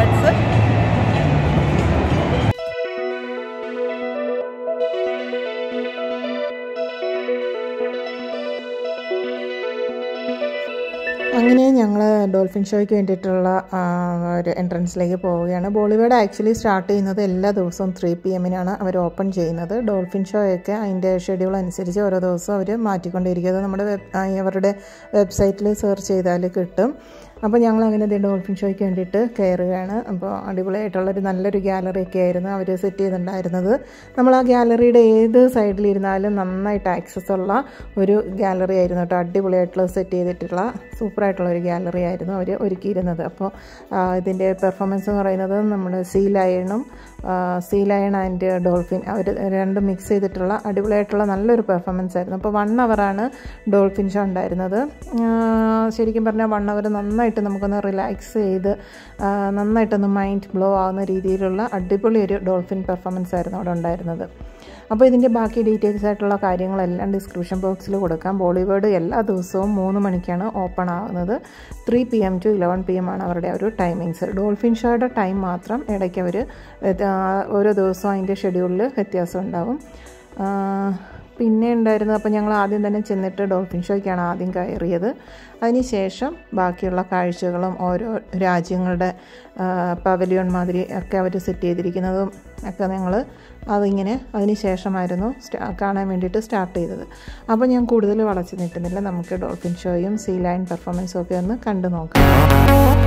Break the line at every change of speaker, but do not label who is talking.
birds അങ്ങനെ ഞങ്ങൾ dolphin ഷോയ്ക്ക് വേണ്ടിയിട്ടുള്ള ആ, ഒരു എൻട്രൻസിലേക്ക് പോവുകയാണ് ബോളിവുഡ് ആക്ച്വലി സ്റ്റാർട്ട് ചെയ്യുന്നത് എല്ലാ ദിവസവും ത്രീ പി എമ്മിനാണ് അവർ ഓപ്പൺ ചെയ്യുന്നത് ഡോൾഫിൻ ഷോയൊക്കെ അതിൻ്റെ ഷെഡ്യൂൾ അനുസരിച്ച് ഓരോ ദിവസവും അവർ മാറ്റിക്കൊണ്ടിരിക്കുന്നത് നമ്മുടെ വെബ് ആ, അവരുടെ വെബ്സൈറ്റിൽ സെർച്ച് ചെയ്താൽ കിട്ടും അപ്പോൾ ഞങ്ങൾ അങ്ങനെ ദേ ഡോൾഫിൻ ഷോയ്ക്ക് വേണ്ടിയിട്ട് കയറുകയാണ് അപ്പോൾ അടിപൊളിയായിട്ടുള്ളൊരു നല്ലൊരു ഗാലറി ഒക്കെ ആയിരുന്നു അവർ സെറ്റ് ചെയ്തിട്ടുണ്ടായിരുന്നത് നമ്മൾ ആ ഗാലറിയുടെ ഏത് സൈഡിലിരുന്നാലും നന്നായിട്ട് ആക്സസ് ഉള്ള ഒരു ഗാലറി ആയിരുന്നു കേട്ടോ അടിപൊളിയായിട്ടുള്ള സെറ്റ് ചെയ്തിട്ടുള്ള സൂപ്പറായിട്ടുള്ള ഒരു ഗാലറി ആയിരുന്നു അവർ ഒരുക്കിയിരുന്നത് അപ്പോൾ ആ, ഇതിൻ്റെ പെർഫോമൻസ് എന്ന് പറയുന്നത് നമ്മൾ സീ ലയണും സീ ലയൺ ആൻഡ് ഡോൾഫിൻ അവർ രണ്ടും മിക്സ് ചെയ്തിട്ടുള്ള അടിപൊളിയായിട്ടുള്ള നല്ലൊരു പെർഫോമൻസ് ആയിരുന്നു അപ്പോൾ വൺ അവറാണ് ഡോൾഫിൻ ഷോ ഉണ്ടായിരുന്നത് ആ, ശരിക്കും പറഞ്ഞാൽ വൺ അവർ നന്നായിട്ട് നമുക്കൊന്ന് റിലാക്സ് ചെയ്ത് ആ, നന്നായിട്ടൊന്ന് മൈൻഡ് ബ്ലോ ആവുന്ന രീതിയിലുള്ള അടിപൊളി ഒരു ഡോൾഫിൻ പെർഫോമൻസ് ആയിരുന്നു അവിടെ ഉണ്ടായിരുന്നത് അപ്പോൾ ഇതിൻ്റെ ബാക്കി ഡീറ്റെയിൽസ് ആയിട്ടുള്ള കാര്യങ്ങളെല്ലാം ഡിസ്ക്രിപ്ഷൻ ബോക്സിൽ കൊടുക്കാം ബോളിവുഡ് എല്ലാ ദിവസവും മൂന്ന് മണിക്കാണ് ഓപ്പൺ ആകുന്നത് three P M to eleven P M ആണ് അവരുടെ ഒരു ടൈമിങ്സ് ഡോൾഫിൻ ഷോയുടെ ടൈം മാത്രം ഇടയ്ക്ക് അവർ ഓരോ ദിവസവും അതിൻ്റെ ഷെഡ്യൂളിൽ വ്യത്യാസം ഉണ്ടാവും ആ, പിന്നെ ഉണ്ടായിരുന്നത് അപ്പോൾ ഞങ്ങൾ ആദ്യം തന്നെ ചെന്നിട്ട് ഡോൾഫിൻ ഷോയ്ക്കാണ് ആദ്യം കയറിയത് അതിനുശേഷം ബാക്കിയുള്ള കാഴ്ചകളും ഓരോ രാജ്യങ്ങളുടെ പവലിയോൺ മാതിരി ഒക്കെ അവർ സെറ്റ് ചെയ്തിരിക്കുന്നതും ഒക്കെ ഞങ്ങൾ അതിങ്ങനെ അതിന് ശേഷമായിരുന്നു സ്റ്റാ കാണാൻ വേണ്ടിയിട്ട് സ്റ്റാർട്ട് ചെയ്തത് അപ്പോൾ ഞാൻ കൂടുതൽ വളച്ച് നിൽക്കുന്നില്ല നമുക്ക് ഡോൾഫിൻ ഷോയും സീ ലൈൻ പെർഫോമൻസും ഒക്കെ ഒന്ന് കണ്ടു നോക്കാം